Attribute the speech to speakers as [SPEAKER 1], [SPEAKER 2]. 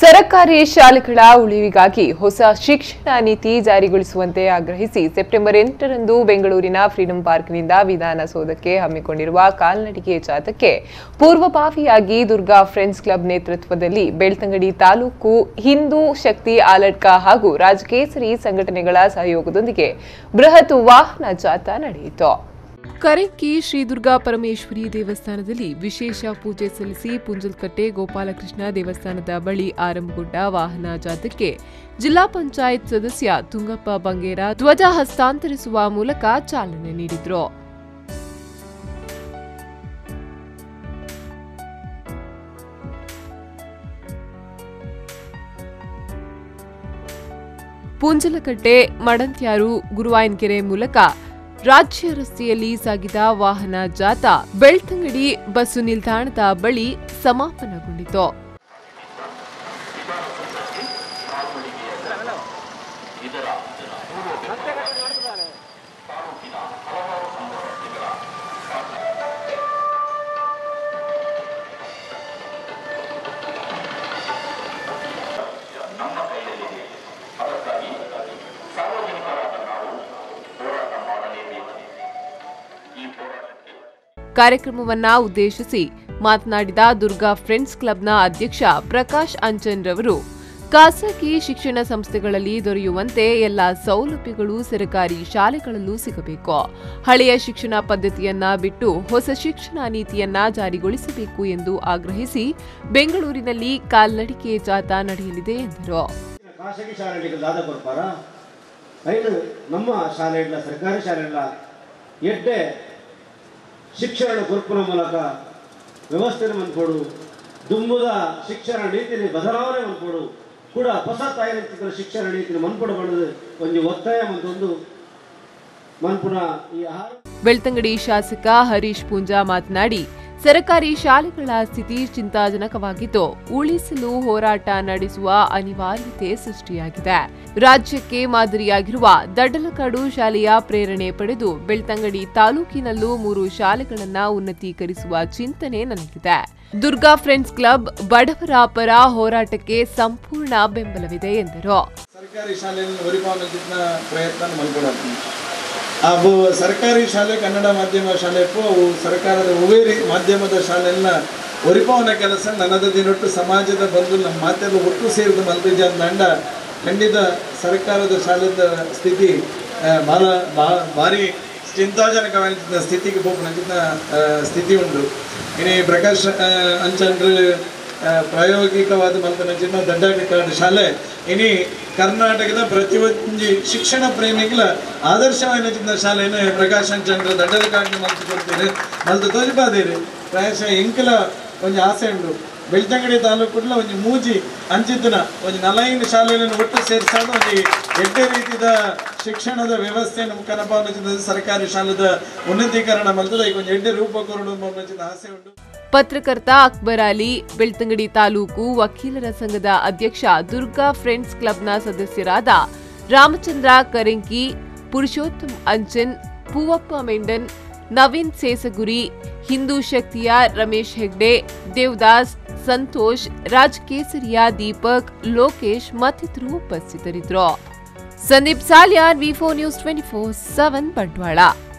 [SPEAKER 1] ಸರಕಾರಿ ಶಾಲೆಗಳ ಉಳಿವಿಗಾಗಿ ಹೊಸ ಶಿಕ್ಷಣ ನೀತಿ ಜಾರಿಗೊಳಿಸುವಂತೆ ಆಗ್ರಹಿಸಿ ಸೆಪ್ಟೆಂಬರ್ ಎಂಟರಂದು ಬೆಂಗಳೂರಿನ ಫ್ರೀಡಂ ಪಾರ್ಕ್ನಿಂದ ವಿಧಾನಸೌಧಕ್ಕೆ ಹಮ್ಮಿಕೊಂಡಿರುವ ಕಾಲ್ನಡಿಗೆ ಜಾಥಾಕ್ಕೆ ಪೂರ್ವಭಾವಿಯಾಗಿ ದುರ್ಗಾ ಫ್ರೆಂಡ್ಸ್ ಕ್ಲಬ್ ನೇತೃತ್ವದಲ್ಲಿ ಬೆಳ್ತಂಗಡಿ ತಾಲೂಕು ಹಿಂದೂ ಶಕ್ತಿ ಆಲಡ್ಕ ಹಾಗೂ ರಾಜಕೇಸರಿ ಸಂಘಟನೆಗಳ ಸಹಯೋಗದೊಂದಿಗೆ ಬೃಹತ್ ವಾಹನ ಜಾಥಾ ನಡೆಯಿತು ಕರೆಕ್ಕಿ ಶ್ರೀ ದುರ್ಗಾ ಪರಮೇಶ್ವರಿ ದೇವಸ್ಥಾನದಲ್ಲಿ ವಿಶೇಷ ಪೂಜೆ ಸಲ್ಲಿಸಿ ಪುಂಜಲ್ಕಟ್ಟೆ ಗೋಪಾಲಕೃಷ್ಣ ದೇವಸ್ಥಾನದ ಬಳಿ ಆರಂಭಗೊಂಡ ವಾಹನ ಜಾಥಾಕ್ಕೆ ಜಿಲ್ಲಾ ಪಂಚಾಯತ್ ಸದಸ್ಯ ತುಂಗಪ್ಪ ಬಂಗೇರ ಧ್ವಜ ಹಸ್ತಾಂತರಿಸುವ ಮೂಲಕ ಚಾಲನೆ ನೀಡಿದ್ರು ಪುಂಜಲಕಟ್ಟೆ ಮಡಂತ್ಯಾರು ಗುರುವಾಯನ್ಕೆರೆ ಮೂಲಕ ರಾಜ್ಯ ರಸ್ತೆಯಲ್ಲಿ ಸಾಗಿದ ವಾಹನ ಜಾಥಾ ಬೆಳ್ತಂಗಡಿ ಬಸ್ಸು ನಿಲ್ದಾಣದ ಬಳಿ ಸಮಾಪನಗೊಂಡಿತು ಕಾರ್ಯಕ್ರಮವನ್ನ ಉದ್ದೇಶಿಸಿ ಮಾತನಾಡಿದ ದುರ್ಗಾ ಫ್ರೆಂಡ್ಸ್ ಕ್ಲಬ್ನ ಅಧ್ಯಕ್ಷ ಪ್ರಕಾಶ್ ಅಂಚನ್ ರವರು ಖಾಸಗಿ ಶಿಕ್ಷಣ ಸಂಸ್ಥೆಗಳಲ್ಲಿ ದೊರೆಯುವಂತೆ ಎಲ್ಲ ಸೌಲಭ್ಯಗಳು ಸರ್ಕಾರಿ ಶಾಲೆಗಳಲ್ಲೂ ಸಿಗಬೇಕು ಹಳೆಯ ಶಿಕ್ಷಣ ಪದ್ಧತಿಯನ್ನ ಬಿಟ್ಟು ಹೊಸ ಶಿಕ್ಷಣ ನೀತಿಯನ್ನ ಜಾರಿಗೊಳಿಸಬೇಕು ಎಂದು ಆಗ್ರಹಿಸಿ ಬೆಂಗಳೂರಿನಲ್ಲಿ ಕಾಲ್ನಡಿಗೆ ಜಾಥಾ ನಡೆಯಲಿದೆ ಎಂದರು
[SPEAKER 2] ಖಾಸಗಿ ಶಾಲೆಗಳಿಗೆ ದಾದ ಕೊಡ್ಪಾರ ಐದು ನಮ್ಮ ಶಾಲೆಗಳ ಸರ್ಕಾರಿ ಶಾಲೆಗಳ ಎಡ್ಡೆ ಶಿಕ್ಷಣ ಕೊರ್ಪುನ ಮೂಲಕ ವ್ಯವಸ್ಥೆನ ಮನ್ಕೊಡು ದುಂಬುದ ಶಿಕ್ಷಣ ನೀತಿని ಬದಲಾವಣೆ ಮನ್ಕೊಡು ಕೂಡ ಹೊಸ ತಾಯಿನ ಶಿಕ್ಷಣ ನೀತಿని ಮನ್ಪಡು ಮಾಡೋದು ಒಂದು ಒತ್ತಾಯ ಮಂತೊಂದು ಮನ್ಪುನ ಈ ಆಹಾರ
[SPEAKER 1] ಬೆಳ್ತಂಗಡಿ ಶಾಸಕ ಹರೀಶ್ ಪೂಂಜಾ ಮಾತನಾಡಿ ಸರ್ಕಾರಿ ಶಾಲೆಗಳ ಸ್ಥಿತಿ ಚಿಂತಾಜನಕವಾಗಿದ್ದು ಉಳಿಸಲು ಹೋರಾಟ ನಡೆಸುವ ಅನಿವಾರ್ಯತೆ ಸೃಷ್ಟಿಯಾಗಿದೆ ರಾಜ್ಯಕ್ಕೆ ಮಾದರಿಯಾಗಿರುವ ದಡ್ಡಲಕಾಡು ಶಾಲೆಯ ಪ್ರೇರಣೆ ಪಡೆದು ಬೆಳ್ತಂಗಡಿ ತಾಲೂಕಿನಲ್ಲೂ ಮೂರು ಶಾಲೆಗಳನ್ನ ಉನ್ನತೀಕರಿಸುವ ಚಿಂತನೆ ನನಗಿದೆ ದುರ್ಗಾ ಫ್ರೆಂಡ್ಸ್ ಕ್ಲಬ್ ಬಡವರ ಪರ ಹೋರಾಟಕ್ಕೆ ಸಂಪೂರ್ಣ ಬೆಂಬಲವಿದೆ ಎಂದರು
[SPEAKER 3] ಸರ್ಕಾರಿ ಶಾಲೆಯಲ್ಲಿ ಒರಿಪಾವನ ಪ್ರಯತ್ನ ಮಲ್ಕೊಳತ್ತೀನಿ ಅವು ಸರ್ಕಾರಿ ಶಾಲೆ ಕನ್ನಡ ಮಾಧ್ಯಮ ಶಾಲೆ ಪೋ ಅವು ಸರ್ಕಾರದ ಉವೇರಿ ಮಾಧ್ಯಮದ ಶಾಲೆಯನ್ನ ಒರಿಪಾವನ ಕೆಲಸ ನನ್ನದ ದಿನೊಟ್ಟು ಸಮಾಜದ ಬಂದು ನಮ್ಮ ಮಾತೆಲ್ಲ ಒಟ್ಟು ಸೇರಿದ ಮಲ್ಪಿಜ ದಂಡ ಖಂಡಿತ ಸರ್ಕಾರದ ಶಾಲೆದ ಸ್ಥಿತಿ ಆ, ಭಾಳ ಭಾ- ಭಾರಿ ಚಿಂತಾಜನಕವಾದ ಸ್ಥಿತಿಗೆ ಹೋಗ್ಬಿಟ್ಟಿದ್ದ ಸ್ಥಿತಿ ಉಂಟು ಇನ್ನು ಪ್ರಕಾಶ್ ಆ, ಅಂಚನ್ರು ಆ, ಪ್ರಾಯೋಗಿಕವಾದ ಮಲ್ಪನಂಚಿನ ದಂಡಾಧಿಕಾರಿ ಶಾಲೆ ಇನಿ ಕರ್ನಾಟಕದ ಪ್ರತಿಯೊಂದು ಶಿಕ್ಷಣ ಪ್ರೇಮಿಗಳ ಆದರ್ಶವಾದ ಶಾಲೆನ ಪ್ರಕಾಶ್ ಚಂದ್ರ ದಂಡಾಧಿಕಾರಿ ಮಲ್ತು ಕೊಡ್ತೀರಿ ಮಲ್ತು ತೋಜಿಪಾದೇರಿ ಪ್ರಾಯಶಃ ಇಂಕಲ ಒಂದು ಆಸೆ ಉಂಟು ಬೆಳ್ತಂಗಡಿ ತಾಲೂಕುಡ್ಲ ಒಂದು ಮೂಜಿ ಅಂಚಿದ್ದನ ಒಂದು ನಲೈನು ಶಾಲೆಯನ್ನು ಒಟ್ಟು ಸೇರಿಸಾದ ಒಂದು ಎಡ್ಡೆ ರೀತಿಯ ಶಿಕ್ಷಣದ ವ್ಯವಸ್ಥೆಯನ್ನು ಕನಪಾವನ ಸರ್ಕಾರಿ ಶಾಲೆದ ಉನ್ನತೀಕರಣ ಮಲ್ತದ ಈಗ ಒಂದು ಎಡ್ಡೆ ರೂಪ ಕೊರಡು ಆಸೆ ಉಂಟು
[SPEAKER 1] ಪತ್ರಕರ್ತ ಅಕ್ಬರ್ ಅಲಿ ಬೆಳ್ತಂಗಡಿ ತಾಲೂಕು ವಕೀಲರ ಸಂಘದ ಅಧ್ಯಕ್ಷ ದುರ್ಗಾ ಫ್ರೆಂಡ್ಸ್ ಕ್ಲಬ್ನ ಸದಸ್ಯರಾದ ರಾಮಚಂದ್ರ ಕರೆಂಕಿ ಪುರುಷೋತ್ತಮ್ ಅಂಚನ್ ಪೂವಪ್ಪ ಮೆಂಡನ್ ನವೀನ್ ಸೇಸಗುರಿ ಹಿಂದೂ ಶಕ್ತಿಯ ರಮೇಶ್ ಹೆಗ್ಡೆ ದೇವದಾಸ್ ಸಂತೋಷ್ ರಾಜ್ ಕೇಸರಿಯ ದೀಪಕ್ ಲೋಕೇಶ್ ಮತ್ತಿತರರು ಉಪಸ್ಥಿತರಿದ್ದರು Sandeep Salian V four news twenty four seven Bantwal